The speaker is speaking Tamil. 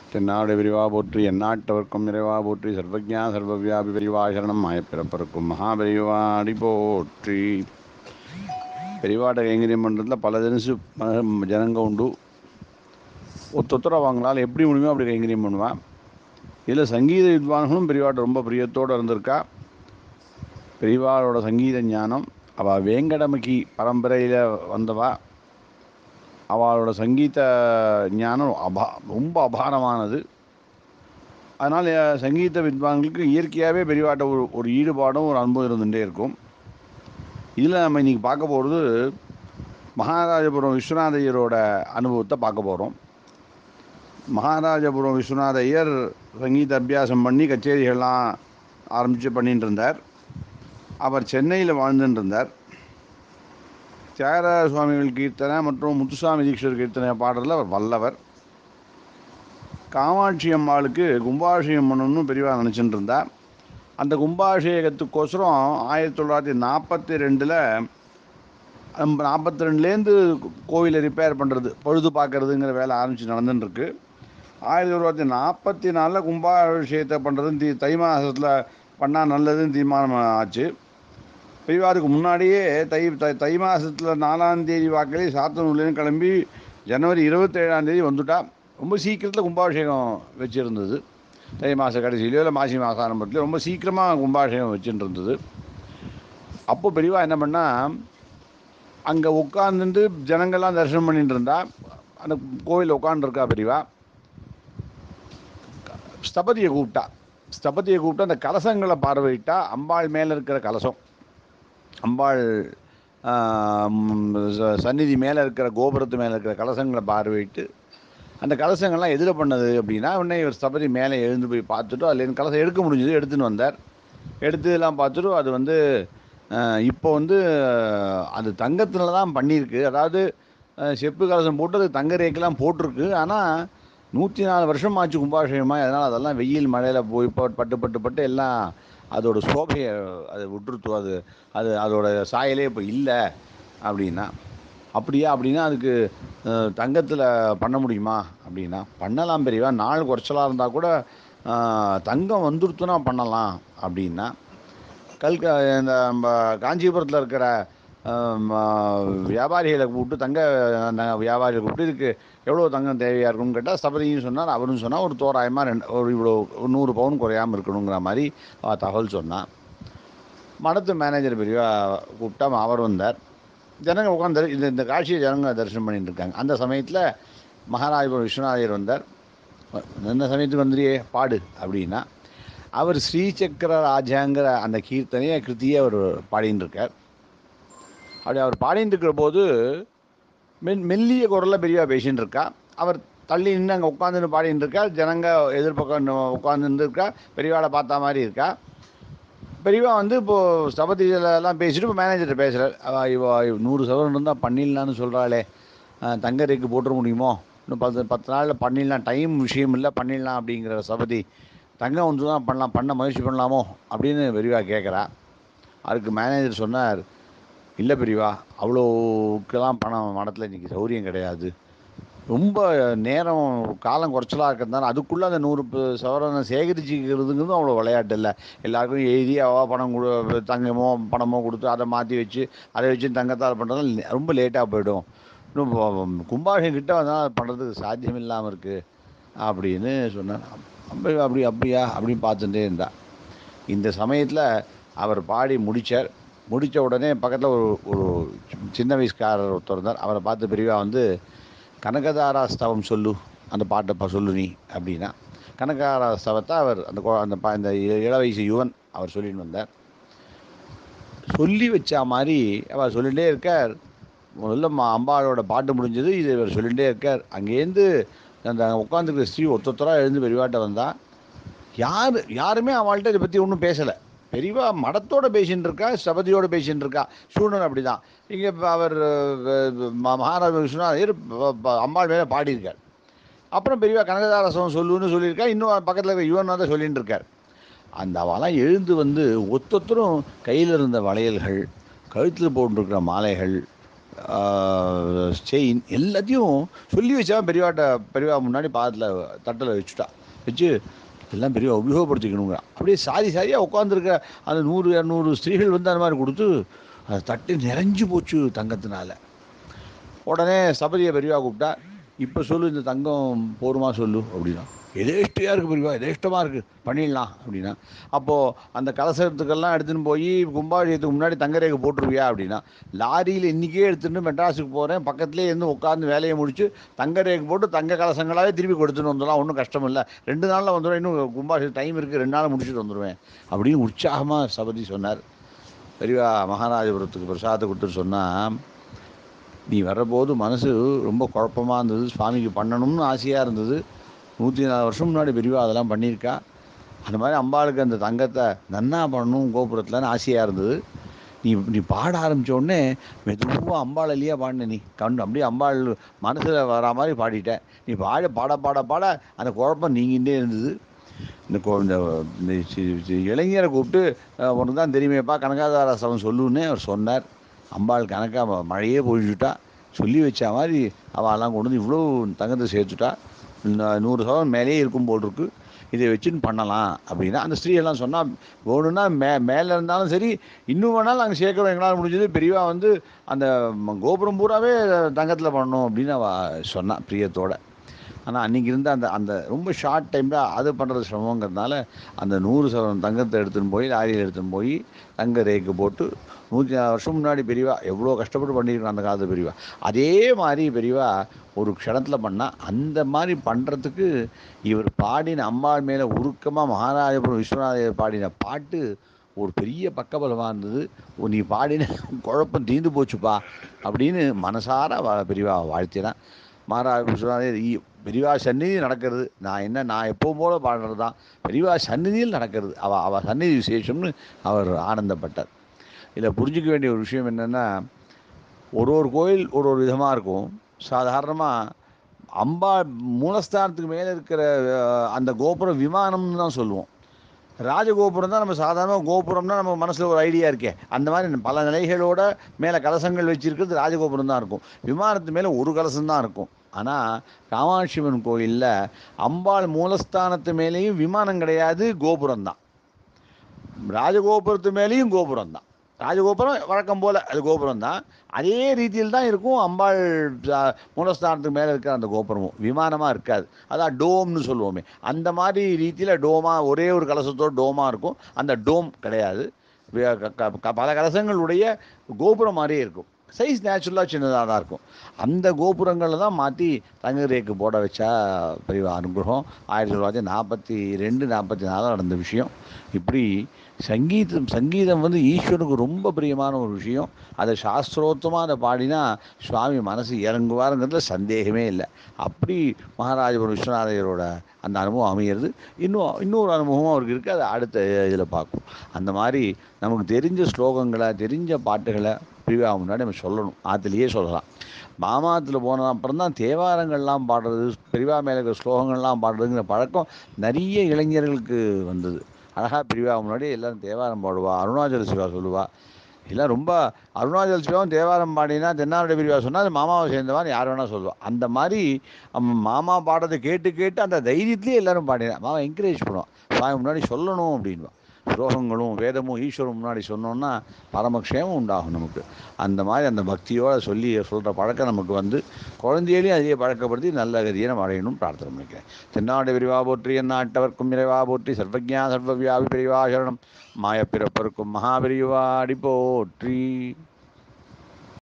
தென்னாடு விரிவா போற்றி எந்நாட்டவர்க்கும் நிறைவா போற்றி சர்வஜா சர்வவியாபி பெரிவா சரணம் மாயப்பிறப்பருக்கும் மகாபெரிவா அடி போற்றி பெரிவாட்ட கைங்கரியம் பண்ணுறதுல பல தினசு ஜனங்க உண்டு ஒத்தொத்தர அவங்களால எப்படி முடியுமோ அப்படி கைங்கரியம் பண்ணுவான் இதில் சங்கீத வித்வான்களும் பெரியவாட்ட ரொம்ப பிரியத்தோடு இருந்திருக்கா பெரியவாளோட சங்கீத ஞானம் அவள் வேங்கடமகி பரம்பரையில் வந்தவா அவளோட சங்கீத ஞானம் அபா ரொம்ப அபாரமானது அதனால் சங்கீத வித்வான்களுக்கு இயற்கையாகவே பெரியவாட்ட ஒரு ஒரு ஈடுபாடும் ஒரு அன்பும் இருந்துகிட்டே இருக்கும் இதில் நம்ம இன்றைக்கி பார்க்க போகிறது மகாராஜபுரம் விஸ்வநாத ஐயரோட அனுபவத்தை பார்க்க போகிறோம் மகாராஜபுரம் விஸ்வநாத ஐயர் சங்கீத அபியாசம் பண்ணி கச்சேரிகள்லாம் ஆரம்பித்து பண்ணிட்டு இருந்தார் அவர் சென்னையில் வாழ்ந்துட்டு இருந்தார் தியாகராஜ சுவாமிகள் கீர்த்தனை மற்றும் முத்துசாமி தீட்சர் கீர்த்தனை பாடுறதுல அவர் வல்லவர் காமாட்சி அம்மாளுக்கு கும்பாபிஷேகம் பண்ணணும்னு பெரியவா நினச்சிட்டு இருந்தார் அந்த கும்பாபிஷேகத்துக்கோசரம் ஆயிரத்தி தொள்ளாயிரத்தி நாற்பத்தி ரெண்டில் நாற்பத்தி ரெண்டுலேருந்து கோவிலை ரிப்பேர் பண்ணுறது பழுது பார்க்குறதுங்கிற வேலை ஆரம்பித்து நடந்துட்டுருக்கு ஆயிரத்தி தொள்ளாயிரத்தி நாற்பத்தி நாலில் கும்பாபிஷேகத்தை பண்ணுறதுன்னு தி தை மாதத்தில் பண்ணால் நல்லதுன்னு தீர்மானம் ஆச்சு பெரியவாருக்கு முன்னாடியே தை தை தை மாதத்தில் நாலாம் தேதி வாக்கிலே சாத்தனூர்லேருந்து கிளம்பி ஜனவரி இருபத்தேழாம் தேதி வந்துட்டா ரொம்ப சீக்கிரத்தில் கும்பாபிஷேகம் வச்சுருந்தது தை மாத கடைசியிலையோ இல்லை மாசி மாதம் ஆரம்பத்துலையோ ரொம்ப சீக்கிரமாக கும்பாபிஷேகம் வச்சுட்டு இருந்தது அப்போ பெரியவா என்ன பண்ணால் அங்கே உட்காந்துட்டு ஜனங்கள்லாம் தரிசனம் பண்ணிட்டு இருந்தா அந்த கோவில் உட்காந்துருக்கா பெரியவா ஸ்தபதியை கூப்பிட்டா ஸ்தபதியை கூப்பிட்டு அந்த கலசங்களை பார்வையிட்டா அம்பாள் மேலே இருக்கிற கலசம் அம்பாள் சந்நிதி மேலே இருக்கிற கோபுரத்து மேலே இருக்கிற கலசங்களை பார்வையிட்டு அந்த கலசங்கள்லாம் எதில் பண்ணது அப்படின்னா உடனே இவர் ஸ்தபதி மேலே எழுந்து போய் பார்த்துட்டு அதுலேருந்து கலசம் எடுக்க முடிஞ்சது எடுத்துன்னு வந்தார் எடுத்து எல்லாம் பார்த்துட்டு அது வந்து இப்போ வந்து அது தங்கத்தில் தான் பண்ணியிருக்கு அதாவது செப்பு கலசம் போட்டு அது தங்க ரேக்கெல்லாம் போட்டிருக்கு ஆனால் நூற்றி நாலு வருஷம் ஆச்சு கும்பாபிஷேகமாக அதனால் அதெல்லாம் வெயில் மழையில் போய் பட்டு பட்டு பட்டு எல்லாம் அதோட சோபையை அது விட்டுருத்து அது அது அதோட சாயலே இப்போ இல்லை அப்படின்னா அப்படியா அப்படின்னா அதுக்கு தங்கத்தில் பண்ண முடியுமா அப்படின்னா பண்ணலாம் பெரியவா நாள் குறைச்சலாக இருந்தால் கூட தங்கம் வந்துடுத்துனா பண்ணலாம் அப்படின்னா கல்க இந்த காஞ்சிபுரத்தில் இருக்கிற வியாபாரிகளை கூப்பிட்டு தங்க வியாபாரிகளை கூப்பிட்டு இதுக்கு எவ்வளோ தங்கம் தேவையாக இருக்கும்னு கேட்டால் சபதியும் சொன்னார் அவரும் சொன்னால் ஒரு தோராயமாக ரெண்டு ஒரு இவ்வளோ நூறு பவுன் குறையாமல் இருக்கணுங்கிற மாதிரி தகவல் சொன்னான் மடத்து மேனேஜர் பெரியவா கூப்பிட்டா அவர் வந்தார் ஜனங்க உட்காந்து இந்த இந்த காட்சியை ஜனங்க தரிசனம் பண்ணிட்டு இருக்காங்க அந்த சமயத்தில் மகாராஜபுரம் விஸ்வநாதர் வந்தார் என்ன சமயத்துக்கு வந்துறியே பாடு அப்படின்னா அவர் ஸ்ரீசக்கர ராஜாங்கிற அந்த கீர்த்தனையை கிருத்தியை அவர் பாடின்னு இருக்கார் அப்படி அவர் பாடிட்டு இருக்கிற போது மென் மெல்லிய குரலில் பெரியவா பேசின்னு இருக்கா அவர் தள்ளி நின்று அங்கே உட்காந்துன்னு பாடின்னு இருக்கா ஜனங்க எதிர்பக்கம் உட்காந்துருந்து இருக்கா பெரியவாளை பார்த்தா மாதிரி இருக்கா பெரியவா வந்து இப்போது சபதியிலலாம் பேசிட்டு இப்போ மேனேஜர்கிட்ட பேசுகிறார் இவ நூறு சவரன் இருந்தால் பண்ணிடலான்னு சொல்கிறாளே தங்க ரேக்கு போட்டுற முடியுமோ இன்னும் பத்து பத்து நாளில் பண்ணிடலாம் டைம் விஷயம் இல்லை பண்ணிடலாம் அப்படிங்கிற சபதி தங்கம் வந்து தான் பண்ணலாம் பண்ண முயற்சி பண்ணலாமோ அப்படின்னு பெரியவா கேட்குறா அதுக்கு மேனேஜர் சொன்னார் இல்லை பெரியவா அவ்வளோக்கெல்லாம் பணம் மடத்தில் இன்றைக்கி சௌரியம் கிடையாது ரொம்ப நேரம் காலம் குறைச்சலாக இருக்கிறதுனால அதுக்குள்ளே அந்த நூறு சவரனை சேகரிச்சுக்கிறதுங்கிறது அவ்வளோ விளையாட்டு இல்லை எல்லாருக்கும் எழுதி அவா பணம் கொடு தங்கமோ பணமோ கொடுத்து அதை மாற்றி வச்சு அதை வச்சு தங்கத்தால் பண்ணுறது ரொம்ப லேட்டாக போயிடும் இன்னும் கும்பாஷம் கிட்ட வந்தால் பண்ணுறதுக்கு சாத்தியம் இல்லாமல் இருக்குது அப்படின்னு சொன்னார் அப்படி அப்படி அப்படியா அப்படின்னு பார்த்துட்டே இருந்தா இந்த சமயத்தில் அவர் பாடி முடித்தார் முடித்த உடனே பக்கத்தில் ஒரு ஒரு சின்ன வயசுக்காரர் ஒருத்தர் இருந்தார் அவரை பார்த்து பெரியவா வந்து கனகதாரா ஸ்தவம் சொல்லு அந்த பாட்டை இப்போ சொல்லு நீ அப்படின்னா கனகதாரா ஸ்தவத்தை அவர் அந்த அந்த இந்த இள வயசு யுவன் அவர் சொல்லிட்டு வந்தார் சொல்லி வச்சா மாதிரி அவர் சொல்லிகிட்டே இருக்கார் முதல்ல அம்பாளோட பாட்டு முடிஞ்சது இது இவர் சொல்லிகிட்டே இருக்கார் அங்கேருந்து அந்த உட்காந்துருக்கிற ஸ்ரீ ஒத்தொத்தராக எழுந்து பெரியவாட்ட வந்தால் யார் யாருமே அவள்கிட்ட இதை பற்றி ஒன்றும் பேசலை பெரியவா மடத்தோட பேசின்னு இருக்கா சபதியோட பேசின்னு இருக்கா சூழ்நிலை அப்படி தான் இங்கே அவர் மகாராஜ விஸ்வநாதர் அம்பாள் மேலே பாடியிருக்கார் அப்புறம் பெரியவா கனகதாரசம் சொல்லுன்னு சொல்லியிருக்கா இன்னும் பக்கத்தில் இருக்கிற யுவன் தான் சொல்லிட்டு இருக்கார் அந்த அவெல்லாம் எழுந்து வந்து ஒத்தொத்தரும் கையில் இருந்த வளையல்கள் கழுத்தில் போட்டுருக்கிற மாலைகள் செயின் எல்லாத்தையும் சொல்லி வச்சா பெரியவாட்ட பெரியவா முன்னாடி பாதத்தில் தட்டில் வச்சுட்டா வச்சு எல்லாம் பெரிய உபயோகப்படுத்திக்கணுங்கிறான் அப்படியே சாதி சாதியாக உட்காந்துருக்க அந்த நூறு இரநூறு ஸ்திரீகள் வந்து அந்த மாதிரி கொடுத்து அது தட்டு நிறைஞ்சு போச்சு தங்கத்தினால உடனே சபதியை பெரியவா கூப்பிட்டா இப்போ சொல்லு இந்த தங்கம் போருமா சொல்லு அப்படின்னா எதேஷ்டியாக இருக்குது பெரியவா எதேஷ்டமாக இருக்குது பண்ணிடலாம் அப்படின்னா அப்போது அந்த கலசத்துக்கெல்லாம் எடுத்துன்னு போய் கும்பாபிஷேகத்துக்கு முன்னாடி தங்கரேகை போட்டுருவியா அப்படின்னா லாரியில் இன்றைக்கே எடுத்துட்டு மெட்ராஸுக்கு போகிறேன் பக்கத்துலேயே இருந்து உட்காந்து வேலையை முடிச்சு தங்கரேகை போட்டு தங்க கலசங்களாகவே திருப்பி கொடுத்துட்டு வந்துடலாம் ஒன்றும் கஷ்டம் இல்லை ரெண்டு நாளில் வந்துடும் இன்னும் கும்பாபிஷேகம் டைம் இருக்குது ரெண்டு நாள் முடிச்சுட்டு வந்துடுவேன் அப்படின்னு உற்சாகமாக சபதி சொன்னார் பெரியவா மகாராஜபுரத்துக்கு பிரசாதத்தை கொடுத்துட்டு சொன்னால் நீ வர்றபோது மனசு ரொம்ப குழப்பமாக இருந்தது சுவாமிக்கு பண்ணணும்னு ஆசையாக இருந்தது நூற்றி நாலு வருஷம் முன்னாடி பெரியவா அதெல்லாம் பண்ணியிருக்கா அந்த மாதிரி அம்பாளுக்கு அந்த தங்கத்தை நன்னா பண்ணணும் கோபுரத்தில்னு ஆசையாக இருந்தது நீ நீ பாட ஆரம்பிச்ச உடனே மெதுவாக அம்பாள் இல்லையா பாடின நீ கண் அப்படியே அம்பாள் மனசில் வர மாதிரி பாடிட்ட நீ பாட பாட பாட பாட அந்த குழப்பம் நீங்கிட்டே இருந்தது இந்த கொ- இந்த இந்த சி- சி- இளைஞரை கூப்பிட்டு அஹ், உனக்கு தான் தெரியுமேப்பா கனகாதார சவன் சொல்லுன்னு அவர் சொன்னார் அம்பாள் கணக்கா ம- மழையே பொழிச்சுட்டா சொல்லி வச்ச மாதிரி அவெல்லாம் கொண்டு வந்து இவ்வளோ தங்கத்தை சேர்த்துட்டா இந்த நூறு சவரன் மேலேயே இருக்கும் போல் இருக்கு இதை வச்சுன்னு பண்ணலாம் அப்படின்னா அந்த ஸ்திரீ எல்லாம் சொன்னால் வேணும்னா மே மேலே இருந்தாலும் சரி இன்னும் வேணாலும் நாங்கள் சேர்க்குறோம் எங்களால் முடிஞ்சது பெரியவா வந்து அந்த ம- கோபுரம் பூராவே தங்கத்தில் பண்ணணும் அப்படின்னு அவ சொன்னா பிரியத்தோட ஆனால் அன்றைக்கி இருந்த அந்த அந்த ரொம்ப ஷார்ட் டைமில் அது பண்ணுறது சிரமங்கிறதுனால அந்த நூறு சவரன் தங்கத்தை எடுத்துன்னு போய் லாரியில் எடுத்துன்னு போய் தங்க ரேக்கு போட்டு நூற்றி நாலு வருஷம் முன்னாடி பெரியவா எவ்வளோ கஷ்டப்பட்டு பண்ணியிருக்கோம் அந்த காலத்து பெரியவா அதே மாதிரி பெரியவா ஒரு க்ஷணத்தில் பண்ணால் அந்த மாதிரி பண்ணுறதுக்கு இவர் பாடின அம்பாள் மேலே உருக்கமாக மகாராஜபுரம் விஸ்வநாதர் பாடின பாட்டு ஒரு பெரிய பக்கபலமாக இருந்தது ஓ, நீ பாடின குழப்பம் தீர்ந்து போச்சுப்பா அப்படின்னு மனசார வ- பெரியவா வாழ்த்தினான் மகாராஜ விஸ்வநாதர் ஈ- பெரியவா சந்நிதி நடக்கிறது நான் என்ன நான் எப்பவும் போல பாடுறது தான் பெரியவா சந்நிதியில் நடக்கிறது அவ அவ சந்நிதி விசேஷம்னு அவர் ஆனந்தப்பட்டார் இதில் புரிஞ்சிக்க வேண்டிய ஒரு விஷயம் என்னென்னா ஒரு ஒரு கோயில் ஒரு ஒரு விதமாக இருக்கும் சாதாரணமாக அம்பா மூலஸ்தானத்துக்கு மேலே இருக்கிற அஹ், அந்த கோபுரம் விமானம்னு தான் சொல்லுவோம் ராஜகோபுரம் தான் நம்ம சாதாரண கோபுரம்னா நம்ம மனசில் ஒரு ஐடியா இருக்கே அந்த மாதிரி பல நிலைகளோட மேலே கலசங்கள் வச்சிருக்கிறது ராஜகோபுரம் தான் இருக்கும் விமானத்து மேலே ஒரு கலசம் தான் இருக்கும் ஆனால் காமாட்சியம்மன் கோயிலில் அம்பாள் மூலஸ்தானத்து மேலேயும் விமானம் கிடையாது கோபுரம் தான் ராஜகோபுரத்து மேலேயும் கோபுரம் தான் ராஜகோபுரம் வழக்கம் போல் அது கோபுரம் தான் அதே ரீதியில் தான் இருக்கும் அம்பாள் ஆ, மூலஸ்தானத்துக்கு மேலே இருக்கிற அந்த கோபுரமும் விமானமாக இருக்காது அதான் டோம்னு சொல்லுவோமே அந்த மாதிரி ரீதியில் டோமாக ஒரே ஒரு கலசத்தோட டோமாக இருக்கும் அந்த டோம் கிடையாது வி- க- க- க- பல கலசங்களுடைய கோபுரம் மாதிரியே இருக்கும் சைஸ் நேச்சுரலாக சின்னதாக தான் இருக்கும் அந்த கோபுரங்களில் தான் மாற்றி தங்க ரேக்கு போட வச்சா பெரிய அனுகிரகம் ஆயிரத்தி தொள்ளாயிரத்தி நாற்பத்தி ரெண்டு நாற்பத்தி நாலில் நடந்த விஷயம் இப்படி சங்கீதம் சங்கீதம் வந்து ஈஸ்வரனுக்கு ரொம்ப பிரியமான ஒரு விஷயம் அதை சாஸ்திரோத்தமாக அதை பாடினா சுவாமி மனசு இறங்குவாருங்கிறதுல சந்தேகமே இல்லை அப்படி மகாராஜபுரம் விஸ்வநாதையரோட அந்த அனுபவம் அமையிறது இன்னும் இன்னொரு அனுபவமும் அவருக்கு இருக்குது அதை அடுத்த இதில் பார்க்கும் அந்த மாதிரி நமக்கு தெரிஞ்ச ஸ்லோகங்களை தெரிஞ்ச பாட்டுகளை பிரிவா முன்னாடி நம்ம சொல்லணும் ஆற்றுலேயே சொல்லலாம் மாமாத்தில் போன அப்புறம் தான் தேவாரங்கள்லாம் பாடுறது பெரியவா மேலே இருக்கிற ஸ்லோகங்கள்லாம் பாடுறதுங்கிற பழக்கம் நிறைய இளைஞர்களுக்கு வந்தது அழகாக பிரிவா முன்னாடி எல்லாரும் தேவாரம் பாடுவா அருணாச்சல சிவா சொல்லுவா எல்லாம் ரொம்ப அருணாச்சல சிவாவும் தேவாரம் பாடினா தென்னாருடைய பிரிவா சொன்னால் அது மாமாவை சேர்ந்தவான்னு யார் வேணால் சொல்லுவா அந்த மாதிரி அம் மாமா பாடுறதை கேட்டு கேட்டு அந்த தைரியத்திலேயே எல்லாரும் பாடினா மாமா என்கரேஜ் பண்ணுவான் சுவாமி முன்னாடி சொல்லணும் அப்படின்வா ஸ்லோகங்களும் வேதமும் ஈஸ்வரன் முன்னாடி சொன்னோன்னா பரமக்ஷேமம் உண்டாகும் நமக்கு அந்த மாதிரி அந்த பக்தியோடு சொல்லி சொல்கிற பழக்கம் நமக்கு வந்து குழந்தையிலையும் அதே பழக்கப்படுத்தி நல்ல கதியை நம்ம அடையணும் பிரார்த்தனை பண்ணிக்கிறேன் தென்னாடு விரிவா போற்றி எந்நாட்டவர்க்கும் இறைவா போற்றி சர்வஜா சர்வவியாபி பெரிவா சரணம் மாயப்பிறப்பருக்கும் மகாபெரிவா அடி போற்றி